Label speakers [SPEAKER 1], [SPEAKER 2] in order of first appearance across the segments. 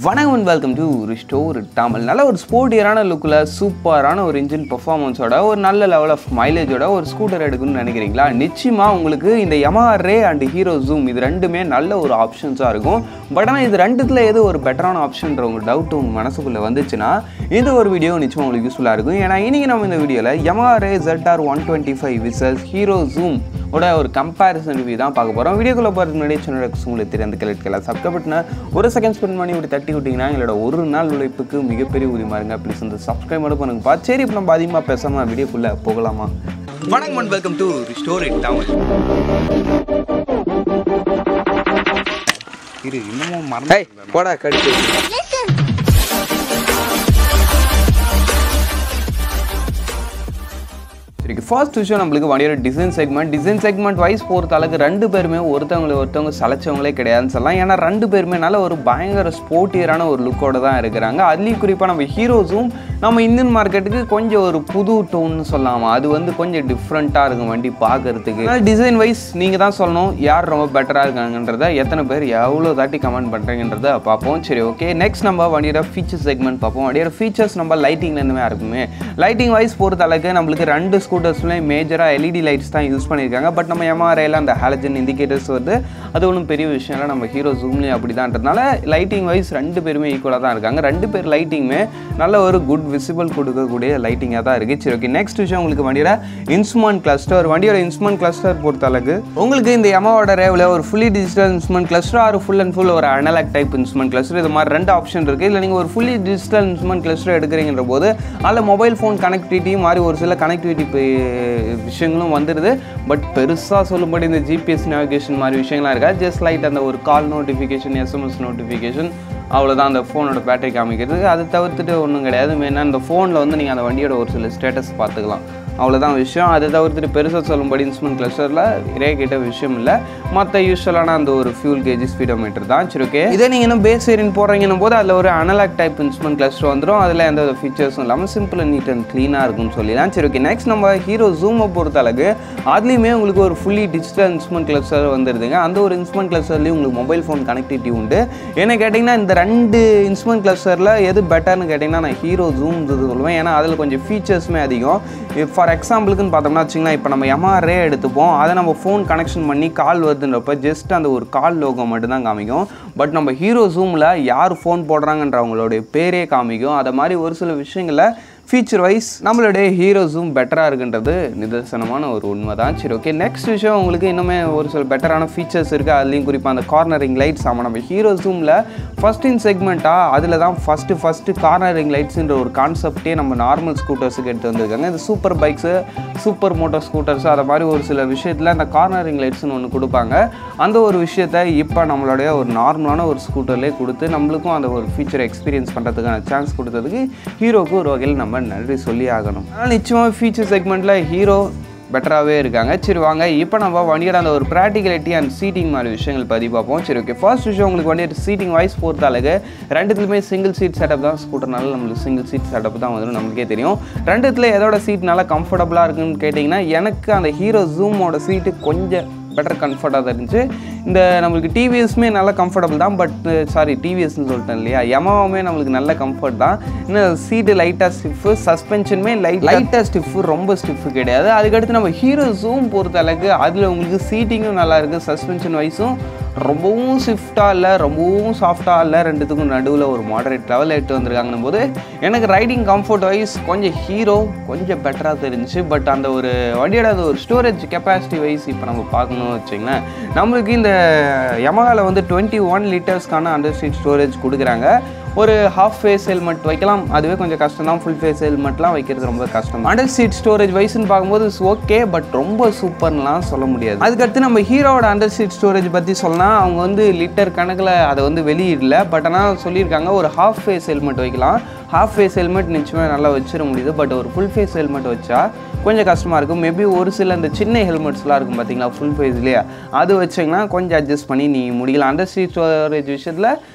[SPEAKER 1] வணக்கம் and welcome to ரிஸ்டோர் டாமல் நல்ல ஒரு ஸ்போர்ட்டியரான லுக்கில் சூப்பரான ஒரு இன்ஜின் பர்ஃபார்மன்ஸோட ஒரு நல்ல லெவல் ஆஃப் மைலேஜோட ஒரு ஸ்கூட்டர் எடுக்கணும்னு நினைக்கிறீங்களா நிச்சயமாக உங்களுக்கு இந்த Yamaha Ray and Hero Zoom இது ரெண்டுமே நல்ல ஒரு ஆப்ஷன்ஸாக இருக்கும் பட் ஆனால் இது ரெண்டுத்தில் எது ஒரு பெட்டரான ஆப்ஷன்ற உங்கள் டவுட் உங்கள் மனசுக்குள்ளே வந்துச்சுன்னா இந்த ஒரு வீடியோ நிச்சயமாக உங்களுக்கு யூஸ்ஃபுல்லாக இருக்கும் ஏன்னா இன்றைக்கி நம்ம இந்த வீடியோவில் Yamaha Ray ZR one twenty five versus Hero Zoom ஓட ஒரு கம்பேரிசன் ரிவ்யூ தான் பார்க்க போகிறோம் வீடியோக்குள்ளே போகிறதுக்கு முன்னாடி சேனல் உங்களுக்கு தெரியும் அந்த கேள்விக்கலாம் சப்ஸ்கிரைப் பண்ண ஒரு செகண்ட் ஸ்பெண்ட் பண்ணி இப்படி தட்டி விட்டிங்கன்னா எங்களோட ஒரு நாள் உழைப்புக்கு மிகப்பெரிய உரிமை இருங்க ப்ளீஸ் வந்து சப்ஸ்கிரைப் மட்டும் பண்ணுங்கப்பா சரி இப்போ நம்ம அதிகமாக பேசாமல் வீடியோக்குள்ளே போகலாமா வணக்கம் and welcome to Story Town இரு இன்னமும் மறந்து போடா கடிச்சு சரி ஃபர்ஸ்ட் விஷயம் நம்மளுக்கு வண்டியோட design segment design segment wise பொறுத்த அளவுக்கு ரெண்டு பேருமே ஒருத்தவங்களை ஒருத்தவங்க சலைச்சவங்களே கிடையாதுன்னு சொல்லலாம் ஏன்னா ரெண்டு பேருமே நல்ல ஒரு பயங்கர ஸ்போர்ட்டியரான ஒரு லுக்கோட தான் இருக்கிறாங்க அதுலேயும் குறிப்பாக நம்ம ஹீரோஸும் நம்ம இந்தியன் மார்க்கெட்டுக்கு கொஞ்சம் ஒரு புது டோன்னு சொல்லலாமா அது வந்து கொஞ்சம் டிஃப்ரெண்ட்டாக இருக்கும் வண்டி பார்க்கறதுக்கு டிசைன் வைஸ் நீங்கள் தான் சொல்லணும் யார் ரொம்ப பெட்டராக இருக்காங்கன்றத எத்தனை பேர் எவ்வளோ தாட்டி கமெண்ட் பண்ணுறீங்கன்றத பார்ப்போம் சரி ஓகே நெக்ஸ்ட் நம்ம வண்டியோட ஃபீச்சர்ஸ் செக்மெண்ட் பார்ப்போம் வண்டியோட ஃபீச்சர்ஸ் நம்ம லைட்டிங்லேருந்துமே இருக்குமே லைட்டிங் வைஸ் பொறுத்த அளவுக்கு நம்மளுக்கு ரெண்டு ஸ்கூட்டர்ஸ்லையும் மேஜராக எல்இடி லைட்ஸ் தான் யூஸ் பண்ணியிருக்காங்க பட் நம்ம எம்ஆர்ஐயில் அந்த ஹாலஜன் இண்டிகேட்டர்ஸ் வருது அது ஒன்றும் பெரிய விஷயம் இல்லை நம்ம ஹீரோ ஜூம்லேயும் அப்படி தான்றதுனால லைட்டிங் வைஸ் ரெண்டு பேருமே ஈக்குவலாக தான் இருக்காங்க ரெண்டு பேர் லைட்டிங்குமே நல்ல ஒரு குட் விசிபிள் கொடுக்கக்கூடிய லைட்டிங்காக தான் இருக்குது சரி ஓகே நெக்ஸ்ட் விஷயம் உங்களுக்கு வண்டியோட இன்ஸ்ட்ருமெண்ட் கிளஸ்டர் வண்டியோட இன்ஸ்ட்ருமெண்ட் கிளஸ்டர் பொறுத்த அளவுக்கு உங்களுக்கு இந்த எமாவோட ரேவில் ஒரு fully digital instrument cluster or full and full ஒரு அனலாக் டைப் இன்ஸ்ட்ருமெண்ட் கிளஸ்டர் இது மாதிரி ரெண்டு ஆப்ஷன் இருக்குது இல்லை நீங்கள் ஒரு ஃபுல்லி டிஜிட்டல் இன்ஸ்ட்ருமெண்ட் கிளஸ்டர் எடுக்கிறீங்கிற போது அதில் மொபைல் ஃபோன் கனெக்டிவிட்டி மாதிரி ஒரு சில கனெக்டிவிட்டி விஷயங்களும் வந்துடுது பட் பெருசாக சொல்லும்படி இந்த ஜிபிஎஸ் நேவிகேஷன் மாதிரி விஷயங்கள்லாம் இருக்கா ஜஸ்ட் லைட் அந்த ஒரு கால் நோட்டிஃபிகேஷன் எஸ்எம்எஸ் நோட்டிஃபிகேஷன் அவ்வளோதான் அந்த ஃபோனோட பேட்டரி காமிக்கிறது அதை தவிர்த்துட்டு ஒன்றும் கிடையாது மெயினாக அந்த ஃபோனில் வந்து நீங்கள் அந்த வண்டியோட ஒரு சில ஸ்டேட்டஸ் பார்த்துக்கலாம் அவ்வளோதான் விஷயம் அதை தவிர்த்துட்டு பெருசாக சொல்லும்படி இன்ஸ்ட்ருமெண்ட் கிளஸ்டரில் நிறைய கிட்ட விஷயம் இல்லை மற்ற யூஸ்வலான அந்த ஒரு ஃபியூல் கேஜி ஸ்பீடோமீட்டர் தான் சரி ஓகே இதே நீங்கள் இன்னும் பேஸ் ஏரின் போடுறீங்கன்னும் போது அதில் ஒரு அனலாக் டைப் இன்ஸ்ட்ருமெண்ட் கிளஸ்டர் வந்துடும் அதில் எந்த ஒரு ஃபீச்சர்ஸும் இல்லாமல் சிம்பிள் அண்ட் நீட் அண்ட் க்ளீனாக இருக்கும்னு சொல்லலாம் சரி ஓகே நெக்ஸ்ட் நம்ம ஹீரோ ஜூமை பொறுத்த அளவுக்கு அதுலேயுமே உங்களுக்கு ஒரு ஃபுல்லி டிஜிட்டல் இன்ஸ்ட்ருமெண்ட் கிளஸ்டர் வந்துடுதுங்க அந்த ஒரு இன்ஸ்ட்ருமெண்ட் கிளஸ்டர்லேயும் உங்களுக்கு மொபைல் ஃபோன் கனெக்டிவிட்டி உண்டு என்ன கேட்டிங்கன்னா இந்த ரெண்டு இன்ஸ்ட்ருமெண்ட் கிளஸ்டரில் எது பெட்டர்னு கேட்டிங்கன்னா நான் ஹீரோ ஜூம் சொல்லுவேன் ஏன்னா அதில் கொஞ்சம் ஃபீச்சர்ஸுமே அதிகம் ஃபார் எக்ஸாம்பிளுக்குன்னு பார்த்தோம்னா வச்சுங்களேன் இப்போ நம்ம எம்ஆர்ஏ எடுத்துப்போம் அதை நம்ம ஃபோன் கனெக்ஷன் பண்ணி கால் வருதுன்றப்ப ஜஸ்ட் அந்த ஒரு கால் லோகோ மட்டும்தான் காமிக்கும் பட் நம்ம ஹீரோ ஜூமில் யார் ஃபோன் போடுறாங்கன்ற அவங்களுடைய பேரே காமிக்கும் அதை மாதிரி ஒரு சில விஷயங்களை ஃபீச்சர் வைஸ் நம்மளுடைய ஹீரோ ஜூம் பெட்டராக இருக்குன்றது நிதர்சனமான ஒரு உண்மை தான் சரி ஓகே நெக்ஸ்ட் விஷயம் உங்களுக்கு இன்னுமே ஒரு சில பெட்டரான ஃபீச்சர்ஸ் இருக்குது அதுலேயும் குறிப்பாக அந்த கார்னரிங் லைட்ஸ் ஆமாம் நம்ம ஹீரோ ஜூமில் ஃபஸ்ட் இன் செக்மெண்ட்டாக அதில் தான் ஃபஸ்ட்டு ஃபஸ்ட்டு கார்னரிங் லைட்ஸுன்ற ஒரு கான்செப்டே நம்ம நார்மல் ஸ்கூட்டர்ஸுக்கு எடுத்து வந்திருக்காங்க இந்த super bikes super motor scooters அதை மாதிரி ஒரு சில விஷயத்தில் அந்த கார்னரிங் லைட்ஸ்னு ஒன்று கொடுப்பாங்க அந்த ஒரு விஷயத்தை இப்போ நம்மளுடைய ஒரு நார்மலான ஒரு ஸ்கூட்டர்லேயே கொடுத்து நம்மளுக்கும் அந்த ஒரு ஃபீச்சர் எக்ஸ்பீரியன்ஸ் பண்ணுறதுக்கான சான்ஸ் கொடுத்ததுக்கு ஹீரோக்கு ஒரு வகையில் நம்ம நன்றி சொல்லி ஆகணும் அதனால் நிச்சயமாக ஃபீச்சர் செக்மெண்ட்டில் ஹீரோ பெட்டராகவே இருக்காங்க சரி வாங்க இப்போ நம்ம வண்டியோட அந்த ஒரு ப்ராக்டிகலிட்டி அண்ட் சீட்டிங் மாதிரி விஷயங்கள் பற்றி பார்ப்போம் சரி ஓகே ஃபர்ஸ்ட் விஷயம் உங்களுக்கு வண்டியோட சீட்டிங் வைஸ் பொறுத்த அளவுக்கு ரெண்டுத்துலையுமே சிங்கிள் சீட் செட்டப் தான் ஸ்கூட்டர்னால நம்மளுக்கு சிங்கிள் சீட் செட்டப் தான் வந்து நம்மளுக்கே தெரியும் ரெண்டுத்துல எதோட சீட் நல்லா கம்ஃபர்டபுளாக இருக்குன்னு கேட்டிங்கன்னா எனக்கு அந்த ஹீரோ ஜூமோட சீட்டு கொஞ்சம் பெட்டர் கம்ஃபர்ட்டாக தான் இருந்துச்சு இந்த நம்மளுக்கு டிவிஎஸ்மே நல்ல கம்ஃபர்டபுள் தான் பட் சாரி டிவிஎஸ்னு சொல்லிட்டேன் இல்லையா யமாவுமே நம்மளுக்கு நல்ல கம்ஃபர்ட் தான் இன்னும் சீட்டு லைட்டாக ஸ்டிஃபு சஸ்பென்ஷனுமே லைட் லைட்டாக ஸ்டிஃபு ரொம்ப ஸ்டிஃபு கிடையாது அதுக்கடுத்து நம்ம ஹீரோ ஜூம் பொறுத்த அளவுக்கு அதில் உங்களுக்கு சீட்டிங்கும் நல்லா இருக்குது சஸ்பென்ஷன் வைஸும் ரொம்பவும் ஸ்விஃப்டாக இல்லை ரொம்பவும் சாஃப்டாக இல்லை ரெண்டுத்துக்கும் நடுவில் ஒரு மாடரேட் லெவல் எடுத்து வந்திருக்காங்கன்னும் போது எனக்கு ரைடிங் கம்ஃபர்ட் வைஸ் கொஞ்சம் ஹீரோ கொஞ்சம் பெட்டராக தெரிஞ்சுச்சு பட் அந்த ஒரு வண்டியோட அந்த ஒரு ஸ்டோரேஜ் கெப்பாசிட்டி வைஸ் இப்போ நம்ம பார்க்கணும்னு வச்சிங்களேன் நம்மளுக்கு இந்த யமகாவில் வந்து டுவெண்ட்டி ஒன் லிட்டர்ஸ்க்கான அண்டர் ஸ்ட்ரீட் ஸ்டோரேஜ் கொடுக்குறாங்க ஒரு ஹாஃப் ஃபேஸ் ஹெல்மெட் வைக்கலாம் அதுவே கொஞ்சம் கஷ்டம் தான் ஃபுல் ஃபேஸ் ஹெல்மெட்லாம் வைக்கிறது ரொம்ப கஷ்டம் அண்டர் சீட் ஸ்டோரேஜ் வைஸ்னு பார்க்கும்போது ஓகே பட் ரொம்ப சூப்பர்லாம் சொல்ல முடியாது அதுக்கடுத்து நம்ம ஹீரோவோட அண்டர் சீட் ஸ்டோரேஜ் பற்றி சொல்லலாம் அவங்க வந்து லிட்டர் கணக்கில் அதை வந்து வெளியிடல பட் ஆனால் சொல்லியிருக்காங்க ஒரு ஹாஃப் ஃபேஸ் ஹெல்மெட் வைக்கலாம் ஹாஃப் ஃபேஸ் ஹெல்மெட் நிச்சயமாக நல்லா வச்சிட முடியுது பட் ஒரு ஃபுல் ஃபேஸ் ஹெல்மெட் வச்சா கொஞ்சம் கஷ்டமாக இருக்கும் மேபி ஒரு சில அந்த சின்ன ஹெல்மெட்ஸ்லாம் இருக்கும் பார்த்தீங்களா ஃபுல் ஃபேஸ்லேயே அது வச்சிங்கன்னா கொஞ்சம் அட்ஜஸ்ட் பண்ணி நீ முடியலாம் அண்டர் சீட் ஸ்டோரேஜ் விஷயத்தில்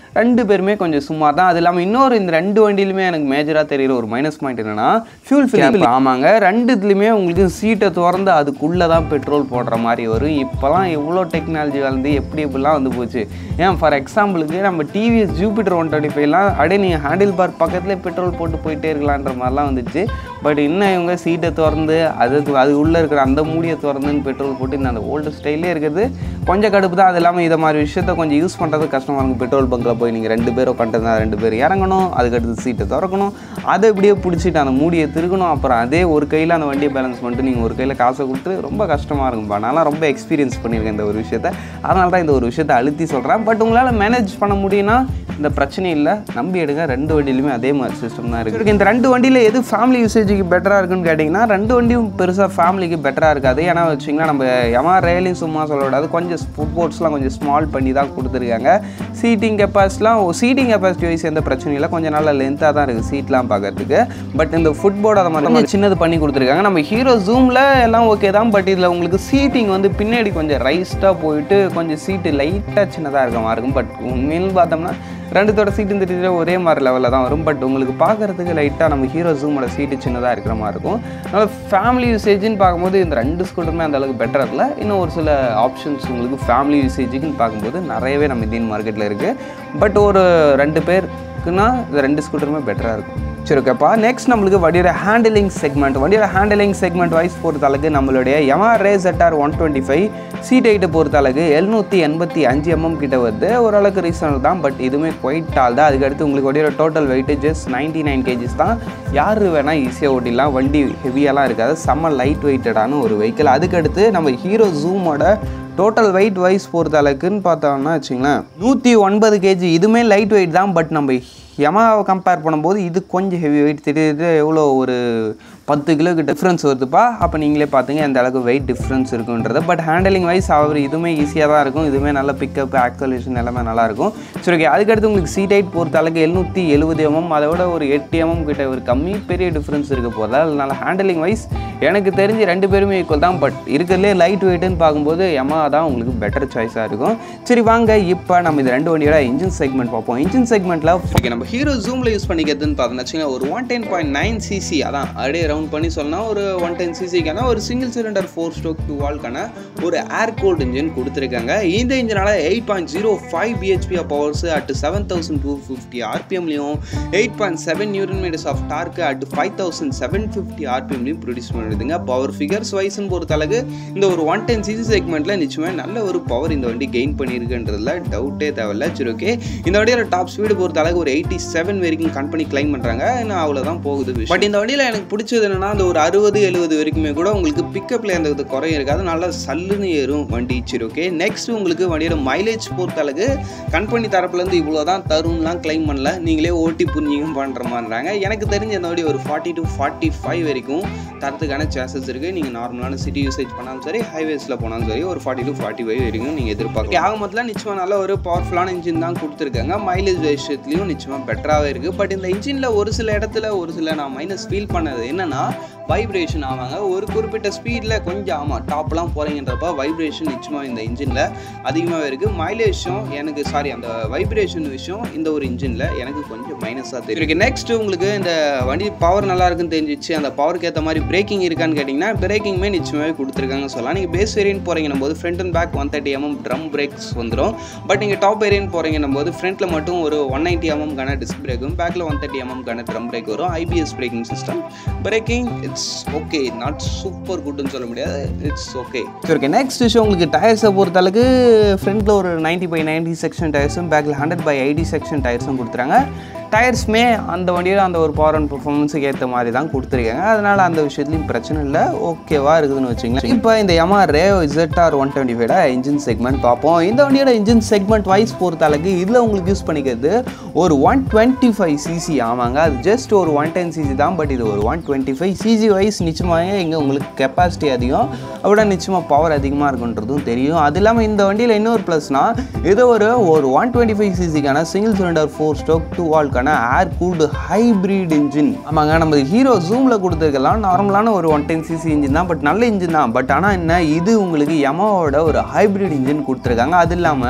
[SPEAKER 1] ரெண்டு பேருமே கொஞ்சம் சுமார் தான் அது இல்லாமல் இன்னொரு இந்த ரெண்டு வண்டியிலுமே எனக்கு மேஜராக தெரியுற ஒரு மைனஸ் பாயிண்ட் என்னன்னா ஃபியூல் ஃபில் ஆமாங்க ரெண்டுத்துலையுமே உங்களுக்கு சீட்டை திறந்து அதுக்குள்ளே தான் பெட்ரோல் போடுற மாதிரி வரும் இப்போலாம் எவ்வளோ டெக்னாலஜி வளர்ந்து எப்படி எப்படிலாம் வந்து போச்சு ஏன் ஃபார் எக்ஸாம்பிளுக்கு நம்ம டிவிஎஸ் ஜூபிட்டர் ஒன் டுவெண்ட்டி ஃபைவ்லாம் அப்படியே நீங்கள் ஹேண்டில் பார் பக்கத்துலேயே பெட்ரோல் போட்டு போயிட்டே இருக்கலான்ற மாதிரிலாம் வந்துச்சு பட் இன்னும் இவங்க சீட்டை திறந்து அதுக்கு அது உள்ளே இருக்கிற அந்த மூடியை திறந்துன்னு பெட்ரோல் போட்டு இந்த அந்த ஓல்டு ஸ்டைலே இருக்குது கொஞ்சம் கடுப்பு தான் அது இல்லாமல் இதை மாதிரி விஷயத்த கொஞ்சம் யூஸ் பண்ணுறது கஷ்டமாக இருக்கும் பெட்ரோல் பங்கில் போய் நீங்கள் ரெண்டு பேரும் உட்காந்துருந்தா ரெண்டு பேர் இறங்கணும் அதுக்கடுத்து சீட்டை திறக்கணும் அதை இப்படியே பிடிச்சிட்டு அந்த மூடியை திருக்கணும் அப்புறம் அதே ஒரு கையில் அந்த வண்டியை பேலன்ஸ் பண்ணிட்டு நீங்கள் ஒரு கையில் காசை கொடுத்து ரொம்ப கஷ்டமாக இருக்கும்பா நான்லாம் ரொம்ப எக்ஸ்பீரியன்ஸ் பண்ணியிருக்கேன் இந்த ஒரு விஷயத்த அதனால தான் இந்த ஒரு விஷயத்தை அழுத்தி சொல்கிறேன் பட் உங்களால் மேனேஜ் பண்ண முடியும்னா இந்த பிரச்சனை இல்லை நம்பி எடுங்க ரெண்டு வண்டியிலுமே அதே மாதிரி சிஸ்டம் தான் இருக்குது இந்த ரெண்டு வண்டியில் எது ஃபேமிலி யூசேஜுக்கு பெட்டராக இருக்குன்னு கேட்டிங்கன்னா ரெண்டு வண்டியும் பெருசாக ஃபேமிலிக்கு பெட்டராக இருக்காது ஏன்னா வச்சிங்கன்னா நம்ம எமா ரயிலையும் சும்மா சொல்லக்கூடாது கொஞ்சம் ஸ்போர்ட்ஸ்லாம் கொஞ்சம் ஸ்மால் பண்ணி தான் கொடுத்துருக்காங்க சீட்டிங் கெப்பாசிட்டிலாம் சீட்டிங் கெப்பாசிட்டி வைஸ் எந்த பிரச்சனையும் இல்லை கொஞ்சம் நல்ல லென்த்தாக தான் இருக்குது சீட்லாம் பார்க்கறதுக்கு பட் இந்த ஃபுட்போர்டு அதை மாதிரி கொஞ்சம் சின்னது பண்ணி கொடுத்துருக்காங்க நம்ம ஹீரோ ஜூமில் எல்லாம் ஓகே தான் பட் இதில் உங்களுக்கு சீட்டிங் வந்து பின்னாடி கொஞ்சம் ரைஸ்டாக போயிட்டு கொஞ்சம் சீட்டு லைட்டாக சின்னதாக இருக்க மாதிரி இருக்கும் பட் உண்மையிலும் பார்த்தோம்னா ரெண்டுத்தோட சீட்டு இந்த டீச்சர் ஒரே மாதிரி லெவலில் தான் வரும் பட் உங்களுக்கு பார்க்குறதுக்கு லைட்டாக நம்ம ஹீரோ ஜூமோட சீட்டு சின்னதாக இருக்கிற மாதிரி இருக்கும் அதனால் ஃபேமிலி யூசேஜ்னு பார்க்கும்போது இந்த ரெண்டு ஸ்கூட்டருமே அந்த அளவுக்கு பெட்டர் இல்லை இன்னும் ஒரு சில ஆப்ஷன்ஸ் உங்களுக்கு ஃபேமிலி யூசேஜுக்குன்னு பார்க்கும்போது நிறையவே நம்ம இந்தியன் மார்க்கெட்டில் இருக்குது பட் ஒரு ரெண்டு பேருக்குன்னா இந்த ரெண்டு ஸ்கூட்டருமே பெட்டராக இருக்கும் சரி ஓகேப்பா நெக்ஸ்ட் நம்மளுக்கு வண்டியோட ஹேண்டிலிங் செக்மெண்ட் வண்டியோட ஹேண்டிலிங் செக்மெண்ட் வைஸ் பொறுத்த அளவுக்கு நம்மளுடைய Yamaha Ray ZR one twenty five seat ஹைட்டை பொறுத்த அளவுக்கு எழுநூற்றி எண்பத்தி அஞ்சு எம்எம் கிட்ட வருது ஓரளவுக்கு ரீசனல் தான் பட் இதுவுமே குவைட் டால் தான் அதுக்கடுத்து உங்களுக்கு வண்டியோட total weight just ninety nine kgs தான் யார் வேணால் ஈஸியாக ஓட்டிடலாம் வண்டி ஹெவியெல்லாம் இருக்காது செம்ம லைட் வெயிட்டடான ஒரு வெஹிக்கிள் அதுக்கடுத்து நம்ம ஹீரோ ஜூமோட டோட்டல் வெயிட் வைஸ் பொறுத்த அளவுக்குன்னு பார்த்தோம்னா வச்சுங்களேன் நூற்றி ஒன்பது கேஜி இதுவுமே லைட் வெயிட் தான் பட் நம்ம யமாவை கம்பேர் பண்ணும்போது இது கொஞ்சம் ஹெவி வெயிட் திடீர்னு எவ்வளோ ஒரு பத்து கிலோக்கு டிஃப்ரென்ஸ் வருதுப்பா அப்போ நீங்களே பார்த்துங்க எந்த அளவுக்கு வெயிட் டிஃப்ரென்ஸ் இருக்குன்றது பட் ஹேண்டலிங் வைஸ் அவர் இதுவுமே ஈஸியாக தான் இருக்கும் இதுவுமே நல்ல பிக்கப் ஆக்சலேஷன் எல்லாமே நல்லா இருக்கும் சரி ஓகே அதுக்கடுத்து உங்களுக்கு சீட் ஹைட் பொறுத்த அளவுக்கு எழுநூற்றி எழுபது எம்எம் அதை விட ஒரு எட்டு எம்எம் கிட்ட ஒரு கம்மி பெரிய டிஃப்ரென்ஸ் இருக்க போதா அதனால ஹேண்டலிங் வைஸ் எனக்கு தெரிஞ்சு ரெண்டு பேருமே ஈக்குவல் தான் பட் இருக்கிறதுலே லைட் வெயிட்டுன்னு பார்க்கும்போது யமா தான் உங்களுக்கு பெட்டர் சாய்ஸாக இருக்கும் சரி வாங்க இப்போ நம்ம இது ரெண்டு வண்டியோட இன்ஜின் செக்மெண்ட் பார்ப்போம் இன்ஜின் செக்மெண்ட்டில் ஓகே நம்ம ஹீரோ ஜூமில் யூஸ் பண்ணிக்கிறதுன்னு பார்த்தோம்னா வச்சுக்கோங்க ஒரு one ten point nine CC அதான் அப்படியே ரவுண்ட் பண்ணி சொன்னால் ஒரு ஒன் டென் சிசிக்கான ஒரு single cylinder four stroke two வால்க்கான ஒரு ஏர் கோல்டு இன்ஜின் கொடுத்துருக்காங்க இந்த இன்ஜினால eight point zero five BHP of powers at seven thousand two fifty ஆர்பிஎம்லையும் eight point seven newton meters of torque at five thousand seven fifty ஆர்பிஎம்லையும் produce பண்ணுதுங்க power figures வைஸ்னு பொறுத்த அளவுக்கு இந்த ஒரு ஒன் டென் சிசி செக்மெண்ட்டில் நிச்சயமாக நல்ல ஒரு பவர் இந்த வண்டி கெயின் பண்ணியிருக்குன்றதுல டவுட்டே தேவையில்ல சரி ஓகே இந்த வண்டியோட டாப் ஸ்பீடு பொறுத்த அளவுக்கு ஒரு எயிட்டி செவன் வரைக்கும் கம்பெனி கிளைம் பண்ணுறாங்க இன்னும் அவ்வளோதான் போகுது பட் இந்த வண்டியில் எனக்கு பிடிச்சது என்னன்னா அந்த ஒரு அறுபது எழுபது வரைக்குமே கூட உங்களுக்கு பிக்கப்பில் எந்த வித குறையும் இருக்காது நல்லா சல்லுன்னு ஏறும் வண்டி சரி ஓகே நெக்ஸ்ட் உங்களுக்கு வண்டியோட மைலேஜ் பொறுத்த அளவுக்கு கம்பெனி தரப்புலேருந்து இவ்வளோ தான் தரும்லாம் கிளைம் பண்ணல நீங்களே ஓட்டி புரிஞ்சிக்கும் பண்ணுற மாதிரிறாங்க எனக்கு தெரிஞ்ச இந்த வண்டி ஒரு ஃபார்ட்டி டு ஃபார்ட்டி ஃபைவ் வரைக்கும் தரத்துக்கான சான்சஸ் இருக்குது நீங்கள் நார்மலான சிட்டி யூசேஜ் பண்ணாலும் சரி ஹைவேஸில் போனாலும் சரி ஒரு ஃபார்ட்டி டு ஃபார்ட்டி ஃபைவ் வரைக்கும் நீங்கள் எதிர்பார்க்கலாம் ஆக மொத்தத்தில் நிச்சயமாக நல்ல ஒரு பவர்ஃபுல்லான இன்ஜின் தான் கொடுத்துருக்காங்க மைலேஜ் விஷயத்துலையும் நிச்சயமாக பெட்டராகவே இருக்குது பட் இந்த இன்ஜினில் ஒரு சில இடத்துல ஒரு சில நான் மைனஸ் ஃபீல் பண்ணது என்னன்னா வைப்ரேஷன் ஆவாங்க ஒரு குறிப்பிட்ட ஸ்பீடில் கொஞ்சம் ஆமாம் டாப்லாம் போகிறீங்கன்றப்ப வைப்ரேஷன் நிச்சயமாக இந்த இன்ஜினில் அதிகமாகவே இருக்குது மைலேஜும் எனக்கு சாரி அந்த வைப்ரேஷன் விஷயம் இந்த ஒரு இன்ஜினில் எனக்கு கொஞ்சம் மைனஸாக தெரியும் நெக்ஸ்ட் உங்களுக்கு இந்த வண்டி பவர் நல்லா இருக்குன்னு தெரிஞ்சிச்சு அந்த பவருக்கு ஏற்ற மாதிரி பிரேக்கிங் இருக்கான்னு கேட்டிங்கன்னா பிரேக்கிங்குமே நிச்சயமாகவே கொடுத்துருக்காங்க சொல்லலாம் நீங்கள் பேஸ் வேரியன்ட் போகிறீங்கன்னும் போது front and back one thirty MM drum brakes வந்துடும் பட் நீங்கள் டாப் வேரியன்ட் போகிறீங்கன்னும் போது ஃப்ரண்ட்டில் மட்டும் ஒரு ஒன் நைன்ட்டி எம்எம்கான டிஸ்க் பிரேக்கும் பேக்கில் ஒன் தேர்ட்டி எம்எம்கான ட்ரம் பிரேக் வரும் IBS braking system braking it's okay not super குட்னு சொல்ல முடியாது இட்ஸ் ஓகே சரி ஓகே நெக்ஸ்ட் விஷயம் உங்களுக்கு டயர்ஸை பொறுத்தளவுக்கு ஃப்ரண்ட்டில் ஒரு நைன்ட்டி பை நைன்ட்டி செக்ஷன் டயர்ஸும் பேக்கில் ஹண்ட்ரட் பை எயிட்டி செக்ஷன் டயர்ஸும் கொடுத்துறாங்க டயர்ஸுமே அந்த வண்டியில் அந்த ஒரு பவர் அண்ட் பர்ஃபார்மன்ஸுக்கு ஏற்ற மாதிரி தான் கொடுத்துருக்காங்க அதனால் அந்த விஷயத்துலையும் பிரச்சனை இல்லை ஓகேவா இருக்குதுன்னு வச்சுங்களேன் இப்போ இந்த Yamaha Ray ZR one twenty ஃபைவோட இன்ஜின் செக்மெண்ட் பார்ப்போம் இந்த வண்டியோட இன்ஜின் செக்மெண்ட் வைஸ் பொறுத்த அளவுக்கு இதில் உங்களுக்கு யூஸ் பண்ணிக்கிறது ஒரு ஒன் டுவெண்ட்டி ஃபைவ் சிசி ஆமாங்க அது ஜஸ்ட் ஒரு ஒன் டென் சிசி தான் பட் இது ஒரு one twenty five CC wise நிச்சயமாக இங்கே உங்களுக்கு கெப்பாசிட்டி அதிகம் அதோட நிச்சயமாக பவர் அதிகமாக இருக்குன்றதும் தெரியும் அது இல்லாமல் இந்த வண்டியில் இன்னொரு ப்ளஸ்னால் இது ஒரு ஒரு ஒன் டுவெண்ட்டி ஃபைவ் சிசிக்கான single cylinder four stroke two வால்க்கான ஏர் கூல்டு ஹைப்ரிட் இன்ஜின் ஆமாங்க நம்ம ஹீரோ ஜூமில் கொடுத்துருக்கலாம் நார்மலான ஒரு ஒன் டென் சிசி இன்ஜின் தான் பட் நல்ல இன்ஜின் தான் பட் ஆனால் என்ன இது உங்களுக்கு யமாவோட ஒரு ஹைப்ரிட் இன்ஜின் கொடுத்துருக்காங்க அது இல்லாமல்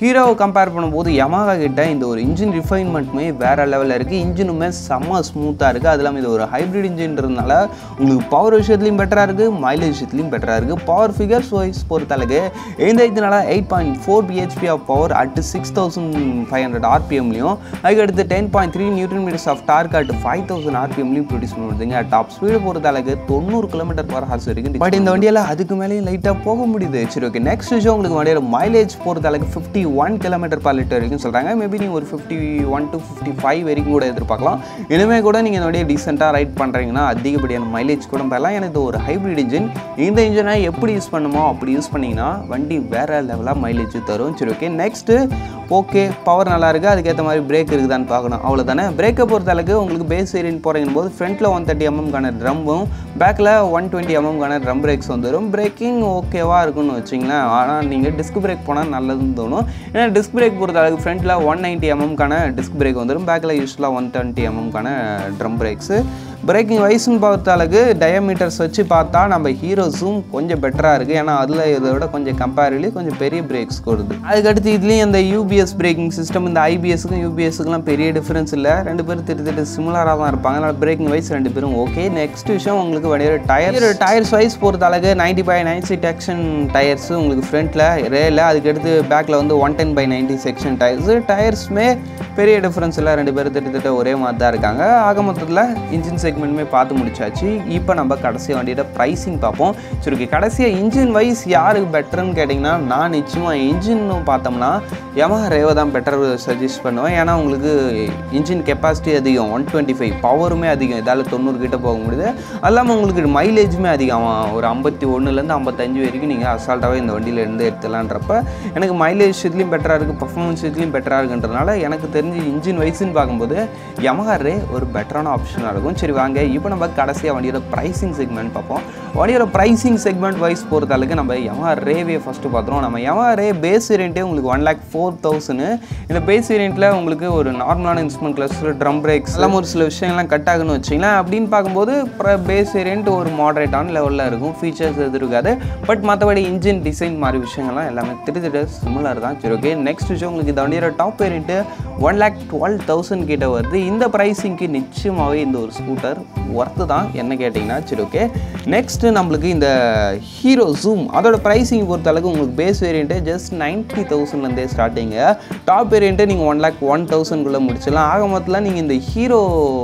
[SPEAKER 1] ஹீரோவை கம்பேர் பண்ணும்போது யமாகா கிட்ட இந்த ஒரு இன்ஜின் ரிஃபைன்மெண்ட்டுமே வேறு லெவலில் இருக்குது இன்ஜினுமே செம்ம ஸ்மூத்தாக இருக்குது அது இல்லாமல் இது ஒரு ஹைப்ரிட் இன்ஜின்றதுனால உங்களுக்கு பவர் விஷயத்துலையும் பெட்டராக இருக்குது மைலேஜ் விஷயத்துலையும் பெட்டராக இருக்குது பவர் ஃபிகர்ஸ் வைஸ் பொறுத்தளவுக்கு இந்த இதனால eight point four BHP of power at six thousand five hundred ஆர்பிஎம்லையும் அதுக்கடுத்து ten point three newton meters of torque at five thousand ஆர்பிஎம்லையும் ப்ரொடியூஸ் பண்ணுறதுங்க டாப் ஸ்பீடு பொறுத்தளவுக்கு தொண்ணூறு கிலோமீட்டர் பர் ஹார்ஸ் வரைக்கும் பட் இந்த வண்டியில் அதுக்கு மேலேயும் லைட்டாக போக முடியுது சரி ஓகே நெக்ஸ்ட் விஷயம் உங்களுக்கு வண்டியோட மைலேஜ் பொறுத்தளவுக்கு fifty one kilometre per litre வரைக்கும் சொல்கிறாங்க மேபி நீங்கள் ஒரு fifty one to fifty five வரைக்கும் கூட எதிர்பார்க்கலாம் இனிமேல் கூட நீங்கள் இந்த வண்டியை டீசெண்டாக ரைட் பண்ணுறீங்கன்னா அதிகப்படியான மைலேஜ் கூட பெறலாம் எனக்கு ஒரு ஹைப்ரிட் இன்ஜின் இந்த இன்ஜினை எப்படி யூஸ் பண்ணுமோ அப்படி யூஸ் பண்ணிங்கன்னா வண்டி வேறு லெவலாக மைலேஜ் தரும் சரி ஓகே நெக்ஸ்ட்டு ஓகே பவர் நல்லா இருக்குது அதுக்கேற்ற மாதிரி பிரேக் இருக்குதான்னு பார்க்கணும் அவ்வளோதானே பிரேக்கை பொறுத்த அளவுக்கு உங்களுக்கு பேஸ் ஏரியன் போகிறீங்க போது ஃப்ரண்ட்டில் ஒன் தேர்ட்டி எம்எம்கான ட்ரம்பும் பேக்கில் ஒன் டுவெண்ட்டி எம்எம்கான ட்ரம் பிரேக்ஸ் வந்துடும் பிரேக்கிங் ஓகேவாக இருக்கும்னு வச்சிங்களேன் ஆனால் நீங்கள் டிஸ்க் பிரேக் போனால் நல்லதுன்னு தோணும் ஏன்னா டிஸ்க் பிரேக் பொறுத்த அளவுக்கு ஃப்ரண்ட்டில் ஒன் நைன்ட்டி எம்எம்கான டிஸ்க் பிரேக் வந்துடும் பேக்கில் யூஸ்வலாக ஒன் டுவெண்ட்டி எம்எம்கான ட்ரம் பிரேக்ஸு பிரேக்கிங் வைஸ்னு பார்த்த அளவுக்கு டயமீட்டர்ஸ் வச்சு பார்த்தா நம்ம ஹீரோஸும் கொஞ்சம் பெட்டராக இருக்குது ஏன்னா அதில் இதை விட கொஞ்சம் கம்பேரிவ்லி கொஞ்சம் பெரிய பிரேக்ஸ் கொடுது அதுக்கடுத்து இதுலேயும் இந்த யூபிஎஸ் பிரேக்கிங் சிஸ்டம் இந்த ஐபிஎஸ்க்கும் யூபிஎஸ்க்குலாம் பெரிய டிஃப்ரென்ஸ் இல்லை ரெண்டு பேரும் திட்டு திட்டு சிமிலராக தான் இருப்பாங்க அதனால் பிரேக்கிங் வைஸ் ரெண்டு பேரும் ஓகே நெக்ஸ்ட் விஷயம் உங்களுக்கு வண்டியோட டயர் டயர்ஸ் வைஸ் பொறுத்த அளவுக்கு ninety by ninety section tyres உங்களுக்கு ஃப்ரண்ட்டில் ரேல அதுக்கடுத்து பேக்கில் வந்து one ten by ninety section tyres டயர்ஸுமே பெரிய டிஃப்ரென்ஸ் இல்லை ரெண்டு பேரும் திட்டத்தட்ட ஒரே மாதிரி தான் இருக்காங்க ஆக மொத்தத்தில் இன்ஜின் செக்மெண்ட்டுமே பார்த்து முடிச்சாச்சு இப்போ நம்ம கடைசி வண்டியோட ப்ரைஸிங் பார்ப்போம் சரி ஓகே கடைசியாக இன்ஜின் வைஸ் யாருக்கு பெட்டர்னு கேட்டிங்கன்னா நான் நிச்சயமாக இன்ஜின் பார்த்தோம்னா Yamaha ரேவை தான் பெட்டர் சஜஸ்ட் பண்ணுவேன் ஏன்னா உங்களுக்கு இன்ஜின் கெப்பாசிட்டி அதிகம் ஒன் டுவெண்ட்டி ஃபைவ் பவருமே அதிகம் இதால் தொண்ணூறு கிட்ட போக முடியுது அது இல்லாமல் உங்களுக்கு மைலேஜுமே அதிகம் ஒரு ஐம்பத்தி ஒன்றுலேருந்து ஐம்பத்தஞ்சு வரைக்கும் நீங்கள் அசால்ட்டாகவே இந்த வண்டியில் இருந்து எடுத்துலான்றப்ப எனக்கு மைலேஜ் விஷயத்துலையும் பெட்டராக இருக்குது பர்ஃபார்மன்ஸ் விஷயத்துலையும் பெட்டராக இருக்குன்றதுனால எனக்கு தெரிஞ்சு இன்ஜின் வைஸ்ன்னு பார்க்கும்போது Yamaha ரே ஒரு பெட்டரான ஆப்ஷனாக இருக்கும் சரி வாங்க இப்போ நம்ம கடைசியாக வண்டியோட ப்ரைஸிங் செக்மெண்ட் பார்ப்போம் வண்டியோட ப்ரைஸிங் செக்மெண்ட் வைஸ் பொறுத்த அளவுக்கு நம்ம Yamaha ரேவே ஃபஸ்ட்டு பார்த்துருவோம் நம்ம Yamaha ரே பேஸ் வேரியண்ட்டே உங்களுக்கு ஒன் லேக் ஃபோர் தௌசண்ட் இந்த பேஸ் வேரியண்ட்டில் உங்களுக்கு ஒரு நார்மலான இன்ஸ்ட்ருமெண்ட் கிளஸ்டர் ட்ரம் பிரேக்ஸ் எல்லாம் ஒரு சில விஷயங்கள்லாம் கட் ஆகுன்னு வச்சிங்களேன் அப்படின்னு பார்க்கும்போது பேஸ் வேரியண்ட் ஒரு மாடரேட்டான லெவலில் இருக்கும் ஃபீச்சர்ஸ் எது இருக்காது பட் மற்றபடி இன்ஜின் டிசைன் மாதிரி விஷயங்கள்லாம் எல்லாமே திரு திரு சிமிலர் தான் சரி ஓகே நெக்ஸ்ட் விஷயம் உங்களுக்கு இந்த வண்டியோட top variant one lakh twelve thousand கிட்ட வருது இந்த ப்ரைஸிங்க்கு நிச்சயமாகவே இந்த ஒரு ஸ்கூட்டர் ஒர்த்து தான் என்ன கேட்டிங்கன்னா சரி ஓகே நெக்ஸ்ட்டு நம்மளுக்கு இந்த ஹீரோ ஜூம் அதோட ப்ரைஸிங் பொறுத்த அளவுக்கு உங்களுக்கு பேஸ் வேரியண்ட்டு ஜஸ்ட் நைன்ட்டி தௌசண்ட்லேருந்தே ஸ்டார்டிங்கு டாப் வேரியண்ட்டு நீங்கள் ஒன் லேக் ஒன் தௌசண்ட்குள்ளே முடிச்சிடலாம் ஆக மொத்தத்தில் நீங்கள் இந்த ஹீரோ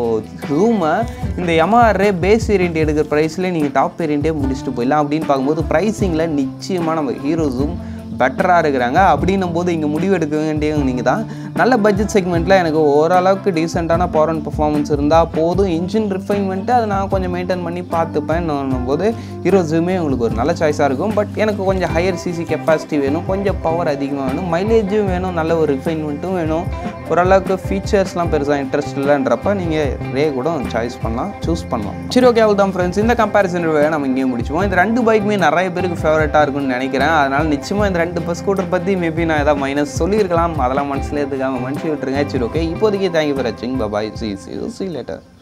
[SPEAKER 1] ஜூமை இந்த எம்ஆர்ஏ பேஸ் வேரியண்ட் எடுக்கிற ப்ரைஸ்லேயே நீங்கள் டாப் வேரியண்ட்டே முடிச்சுட்டு போயிடலாம் அப்படின்னு பார்க்கும்போது ப்ரைஸிங்கில் நிச்சயமாக நம்ம ஹீரோ ஜூம் பெட்டராக இருக்கிறாங்க அப்படின்னும் போது இங்கே முடிவு எடுக்க வேண்டியவங்க நீங்கள் தான் நல்ல பட்ஜெட் செக்மெண்ட்டில் எனக்கு ஓரளவுக்கு டீசெண்டான பவர் அண்ட் பர்ஃபார்மன்ஸ் இருந்தால் போதும் இன்ஜின் ரிஃபைன்மெண்ட்டு அதை நான் கொஞ்சம் மெயின்டைன் பண்ணி பார்த்துப்பேன் போது ஹீரோ ஜூமே உங்களுக்கு ஒரு நல்ல சாய்ஸாக இருக்கும் பட் எனக்கு கொஞ்சம் ஹையர் சிசி கெப்பாசிட்டி வேணும் கொஞ்சம் பவர் அதிகமாக வேணும் மைலேஜும் வேணும் நல்ல ஒரு ரிஃபைன்மெண்ட்டும் வேணும் ஓரளவுக்கு ஃபீச்சர்ஸ்லாம் பெருசாக இன்ட்ரெஸ்ட் இல்லைன்றப்ப நீங்கள் ரே கூட சாய்ஸ் பண்ணலாம் சூஸ் பண்ணலாம் சரி ஓகே அவ்வளோ தான் ஃப்ரெண்ட்ஸ் இந்த கம்பேரிசன் நம்ம இங்கேயே முடிச்சுவோம் இந்த ரெண்டு பைக்குமே நிறைய பேருக்கு ஃபேவரட்டாக இருக்கும்னு நினைக்கிறேன் அதனால் நிச்சயமாக இந்த ரெண்டு பஸ் ஸ்கூட்டர் பற்றி மேபி நான் ஏதாவது மைனஸ் சொல்லியிருக்கலாம் அதெல்லாம் மனசில் எடுத்துக்காம மனுஷி விட்டுருங்க சரி ஓகே இப்போதைக்கு தேங்க்யூ ஃபார் வாட்சிங் bye bye see see see later